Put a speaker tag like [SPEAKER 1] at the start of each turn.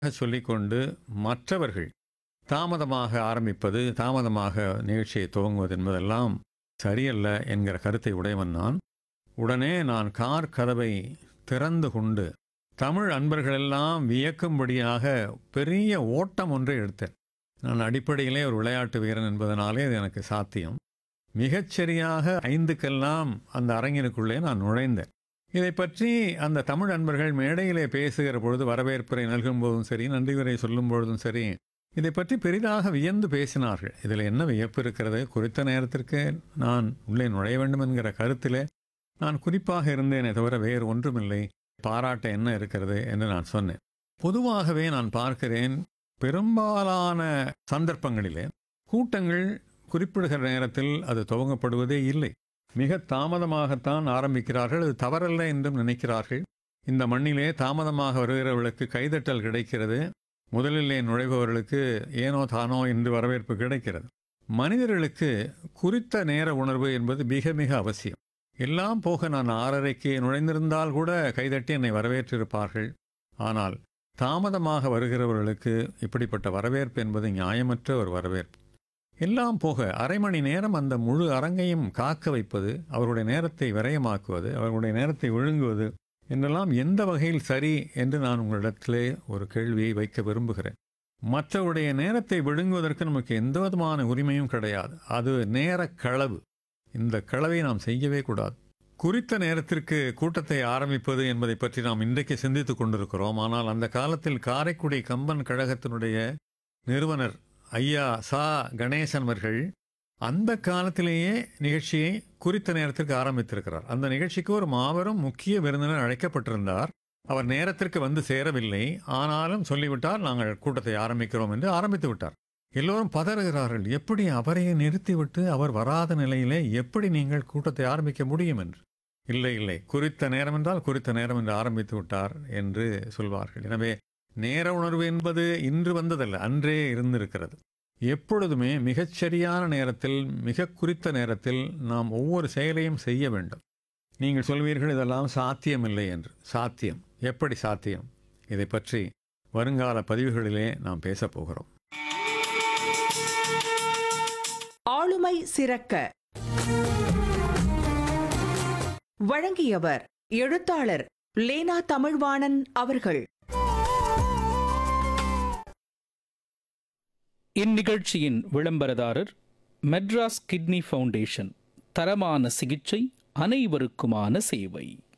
[SPEAKER 1] சொல்லிக்கொண்டு மற்றவர்கள் தாமதமாக ஆரம்பிப்பது தாமதமாக நிகழ்ச்சியை துவங்குவது என்பதெல்லாம் சரியல்ல என்கிற கருத்தை உடையவன் நான் உடனே நான் கார் கதவை திறந்து கொண்டு தமிழ் அன்பர்களெல்லாம் வியக்கும்படியாக பெரிய ஓட்டம் ஒன்றை எடுத்தேன் நான் அடிப்படையிலே ஒரு விளையாட்டு வீரன் என்பதனாலே இது எனக்கு சாத்தியம் மிகச்சரியாக ஐந்துக்கெல்லாம் அந்த அரங்கினுக்குள்ளே நான் நுழைந்தேன் இதை பற்றி அந்த தமிழ் அன்பர்கள் மேடையிலே பேசுகிற பொழுது வரவேற்புரை நல்கும் போதும் சரி நன்றி உரை சொல்லும் பொழுதும் சரி இதை பற்றி பெரிதாக வியந்து பேசினார்கள் இதில் என்ன வியப்பு இருக்கிறது குறித்த நேரத்திற்கு நான் உள்ளே நுழைய வேண்டும் என்கிற கருத்திலே நான் குறிப்பாக இருந்தேனே தவிர வேறு ஒன்றுமில்லை பாராட்ட என்ன இருக்கிறது என்று நான் சொன்னேன் பொதுவாகவே நான் பார்க்கிறேன் பெரும்பாலான சந்தர்ப்பங்களிலே கூட்டங்கள் குறிப்பிடுகிற நேரத்தில் அது துவங்கப்படுவதே இல்லை மிக தாமதமாகத்தான் ஆரம்பிக்கிறார்கள் அது தவறல்ல என்றும் நினைக்கிறார்கள் இந்த மண்ணிலே தாமதமாக வருகிறவர்களுக்கு கைதட்டல் கிடைக்கிறது முதலிலே நுழைபவர்களுக்கு ஏனோ தானோ என்று வரவேற்பு கிடைக்கிறது மனிதர்களுக்கு குறித்த நேர உணர்வு என்பது மிக மிக அவசியம் எல்லாம் போக நான் ஆறரைக்கு நுழைந்திருந்தால் கூட கைதட்டி என்னை வரவேற்றிருப்பார்கள் ஆனால் தாமதமாக வருகிறவர்களுக்கு இப்படிப்பட்ட வரவேற்பு என்பது நியாயமற்ற ஒரு வரவேற்பு எல்லாம் போக அரை மணி நேரம் அந்த முழு அரங்கையும் காக்க வைப்பது அவருடைய நேரத்தை விரயமாக்குவது அவர்களுடைய நேரத்தை விழுங்குவது என்றெல்லாம் எந்த வகையில் சரி என்று நான் உங்களிடத்திலே ஒரு கேள்வியை வைக்க விரும்புகிறேன் மற்றவருடைய நேரத்தை விழுங்குவதற்கு நமக்கு எந்த விதமான உரிமையும் கிடையாது அது நேர களவு இந்த களவை நாம் செய்யவே கூடாது குறித்த நேரத்திற்கு கூட்டத்தை ஆரம்பிப்பது என்பதை பற்றி நாம் இன்றைக்கு சிந்தித்துக் கொண்டிருக்கிறோம் ஆனால் அந்த காலத்தில் காரைக்குடி கம்பன் கழகத்தினுடைய நிறுவனர் ஐயா சா கணேசன் அவர்கள் அந்த காலத்திலேயே நிகழ்ச்சியை குறித்த நேரத்திற்கு ஆரம்பித்திருக்கிறார் அந்த நிகழ்ச்சிக்கு ஒரு மாபெரும் முக்கிய விருந்தினர் அழைக்கப்பட்டிருந்தார் அவர் நேரத்திற்கு வந்து சேரவில்லை ஆனாலும் சொல்லிவிட்டார் நாங்கள் கூட்டத்தை ஆரம்பிக்கிறோம் என்று ஆரம்பித்து விட்டார் எல்லோரும் பதறுகிறார்கள் எப்படி அவரையே நிறுத்திவிட்டு அவர் வராத நிலையிலே எப்படி நீங்கள் கூட்டத்தை ஆரம்பிக்க முடியும் என்று இல்லை இல்லை குறித்த நேரம் என்றால் குறித்த நேரம் என்று ஆரம்பித்து விட்டார் என்று சொல்வார்கள் எனவே நேர உணர்வு என்பது இன்று வந்ததல்ல அன்றே இருந்திருக்கிறது எப்பொழுதுமே மிகச்சரியான நேரத்தில் மிக குறித்த நேரத்தில் நாம் ஒவ்வொரு செயலையும் செய்ய வேண்டும் நீங்கள் சொல்வீர்கள் இதெல்லாம் சாத்தியமில்லை என்று சாத்தியம் எப்படி சாத்தியம் இதை பற்றி வருங்கால பதிவுகளிலே நாம் பேசப் போகிறோம்
[SPEAKER 2] ஆளுமை சிறக்க வழங்கியவர் எழுத்தாளர் லேனா தமிழ்வாணன் அவர்கள்
[SPEAKER 3] இந்நிகழ்ச்சியின் விளம்பரதாரர் மெட்ராஸ் கிட்னி ஃபவுண்டேஷன் தரமான சிகிச்சை அனைவருக்குமான சேவை